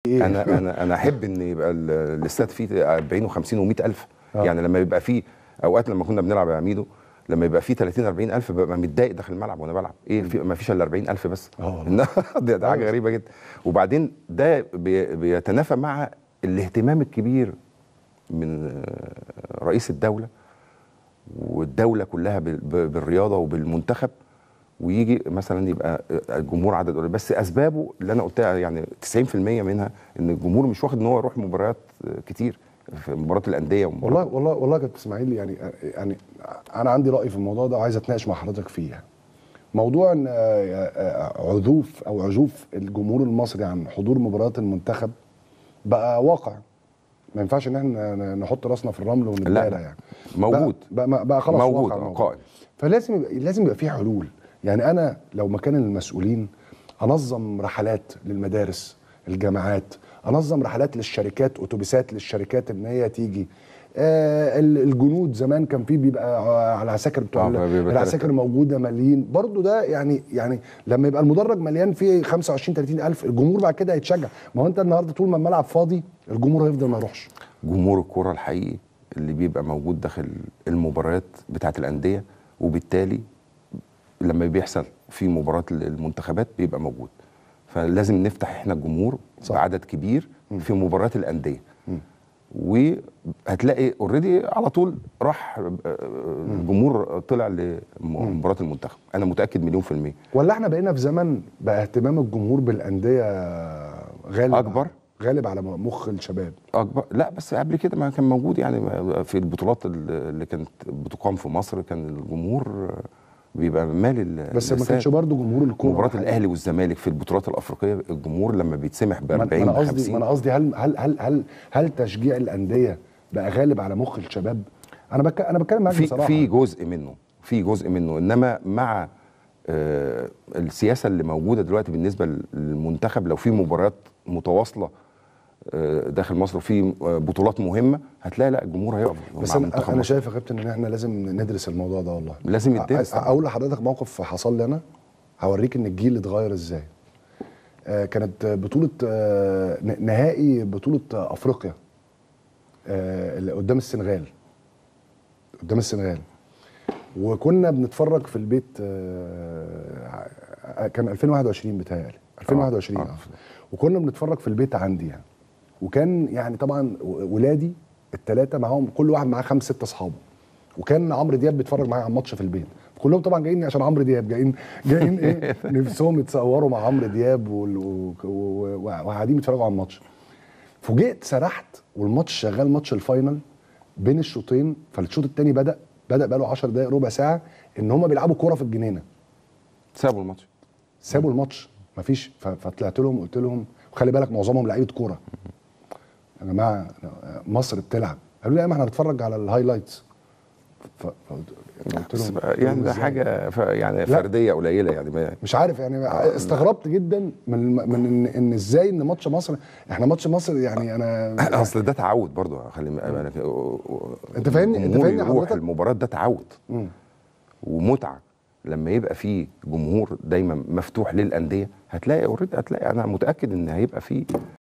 إيه؟ انا انا انا احب ان يبقى ال- الاستاد فيه 40 و50 و100 الف آه. يعني لما يبقى فيه اوقات لما كنا بنلعب يا عميدو لما يبقى فيه 30 40 الف ببقى متضايق داخل الملعب وانا بلعب ايه في ما فيش الا 40 الف بس آه والله. إن- ده, ده حاجه غريبه جدا وبعدين ده بي- بيتنافى مع الاهتمام الكبير من آه، رئيس الدوله والدوله كلها بال- ب- بالرياضه وبالمنتخب ويجي مثلا يبقى الجمهور عدد قليل بس اسبابه اللي انا قلتها يعني 90% منها ان الجمهور مش واخد ان هو يروح مباريات كتير في مباراه الانديه ومباراة والله والله والله يا كابتن اسماعيل يعني يعني انا عندي راي في الموضوع ده وعايز اتناقش مع حضرتك فيه يعني. موضوع ان آه، آه، عذوف او عزوف الجمهور المصري عن حضور مباريات المنتخب بقى واقع ما ينفعش ان احنا ن- نحط راسنا في الرمل ونتدارى لا. يعني موجود. بقى, بقى, بقى خلاص موجود، واقع آه، موجود. قائم. فلازم يبقى لازم يبقى في حلول يعني انا لو مكان المسؤولين انظم رحلات للمدارس الجامعات انظم رحلات للشركات اتوبيسات للشركات ان هي تيجي آه ال- الجنود زمان كان في بيبقى على العساكر بتوع آه، ال- بيبقى العساكر تلاتة. موجوده مليين برضو ده يعني يعني لما يبقى المدرج مليان فيه 25 30 الف الجمهور بعد كده هيتشجع ما هو انت النهارده طول ما الملعب فاضي الجمهور هيفضل ما يروحش جمهور الكره الحقيقي اللي بيبقى موجود داخل المباريات بتاعه الانديه وبالتالي لما بيحصل في مباراه المنتخبات بيبقى موجود فلازم نفتح احنا الجمهور صح. بعدد كبير في مباريات الانديه وهتلاقي اوريدي على طول راح آه، الجمهور طلع لمباراه المنتخب انا متاكد مليون في الميه ولا احنا بقينا في زمن بقى اهتمام الجمهور بالانديه غالب أكبر؟ غالب على مخ الشباب اكبر لا بس قبل كده ما كان موجود يعني في البطولات اللي كانت بتقام في مصر كان الجمهور بيبقى مالي ال- بس ما الاستاد. كانش برضه جمهور الكوره مباراه الاهلي والزمالك في البطولات الافريقيه الجمهور لما بيتسمح ب ما 40 انا ب قصدي ما 50 انا قصدي هل هل هل هل هل تشجيع الانديه بقى غالب على مخ الشباب انا بك انا بتكلم معاك في بصراحه في جزء منه في جزء منه انما مع آه السياسه اللي موجوده دلوقتي بالنسبه للمنتخب لو في مباريات متواصله آه داخل مصر وفي آه بطولات مهمه هتلاقي لا الجمهور هيقف بس مع انا منتخب انا مصر. شايف يا كابتن ان احنا لازم ندرس الموضوع ده والله لازم يدرس أ- اقول لحضرتك موقف حصل لي انا هوريك ان الجيل اتغير ازاي آه كانت بطوله آه ن- نهائي بطوله آه افريقيا آه اللي قدام السنغال قدام السنغال وكنا بنتفرج في البيت آه كان 2021 بتهيألي 2021 آه. اه وكنا بنتفرج في البيت عندي يعني وكان يعني طبعا ولادي الثلاثه معاهم كل واحد معاه خمس ست اصحابه وكان عمرو دياب بيتفرج معايا على الماتش في البيت كلهم طبعا جايين عشان عمرو دياب جايين جايين ايه نفسهم يتصوروا مع عمرو دياب وال- و- و- وقاعدين بيتفرجوا على الماتش فوجئت سرحت والماتش شغال ماتش الفاينل بين الشوطين فالشوط الثاني بدا بدا بقى له 10 دقائق ربع ساعه ان هم بيلعبوا كوره في الجنينه سابوا الماتش سابوا الماتش مفيش ف- فطلعت لهم قلت لهم وخلي بالك معظمهم لعيبه كوره يا جماعه مصر بتلعب قالوا لي لا ما احنا هنتفرج على الهايلايتس ف- فقلت قلت بس لهم بقى يعني ده إزاي؟ حاجه ف يعني فرديه قليله يعني ما مش عارف يعني استغربت جدا من من ان, إن ازاي ان ماتش مصر احنا ماتش مصر يعني انا اصل ده تعود برضه خلي بالك أنت فاهمني- أنت الجمهور فاهمني يروح حضرتك؟ المباراه ده تعود مم. ومتعه لما يبقى في جمهور دايما مفتوح للانديه هتلاقي اوريدي هتلاقي انا متاكد ان هيبقى في